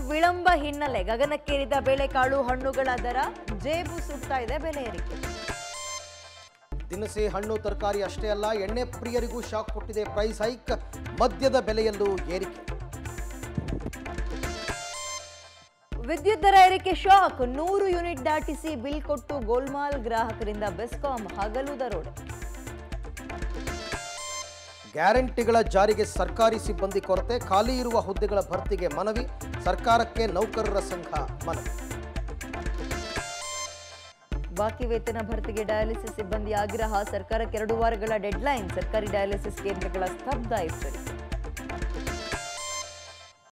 ವಿಳಂಬ ಹಿನ್ನೆಲೆ ಗಗನಕ್ಕೇರಿದ ಬೇಳೆಕಾಳು ಹಣ್ಣುಗಳ ದರ ಜೇಬು ಸುಡ್ತಾ ಇದೆ ಬೆಲೆ ಏರಿಕೆ ದಿನಸಿ ಹಣ್ಣು ತರಕಾರಿ ಅಷ್ಟೇ ಅಲ್ಲ ಎಣ್ಣೆ ಪ್ರಿಯರಿಗೂ ಶಾಕ್ ಕೊಟ್ಟಿದೆ ಪ್ರೈಸ್ ಹೈಕ್ ಮದ್ಯದ ಬೆಲೆಯಲ್ಲೂ ಏರಿಕೆ ವಿದ್ಯುತ್ ದರ ಏರಿಕೆ ಶಾಕ್ ನೂರು ಯೂನಿಟ್ ದಾಟಿಸಿ ಬಿಲ್ ಕೊಟ್ಟು ಗೋಲ್ಮಾಲ್ ಗ್ರಾಹಕರಿಂದ ಬೆಸ್ಕಾಂ ಹಗಲು ದರೋಡೆ ಗ್ಯಾರಂಟಿಗಳ ಜಾರಿಗೆ ಸರ್ಕಾರಿ ಸಿಬ್ಬಂದಿ ಕೊರತೆ ಖಾಲಿ ಇರುವ ಹುದ್ದೆಗಳ ಭರ್ತಿಗೆ ಮನವಿ ಸರ್ಕಾರಕ್ಕೆ ನೌಕರರ ಸಂಘ ಮನವಿ ಬಾಕಿ ವೇತನ ಭರ್ತಿಗೆ ಡಯಾಲಿಸಿಸ್ ಸಿಬ್ಬಂದಿ ಆಗ್ರಹ ಸರ್ಕಾರಕ್ಕೆ ಎರಡು ವಾರಗಳ ಡೆಡ್ಲೈನ್ ಸರ್ಕಾರಿ ಡಯಾಲಿಸಿಸ್ ಕೇಂದ್ರಗಳ ಸ್ತಬ್ಧ ಎಚ್ಚರಿಕೆ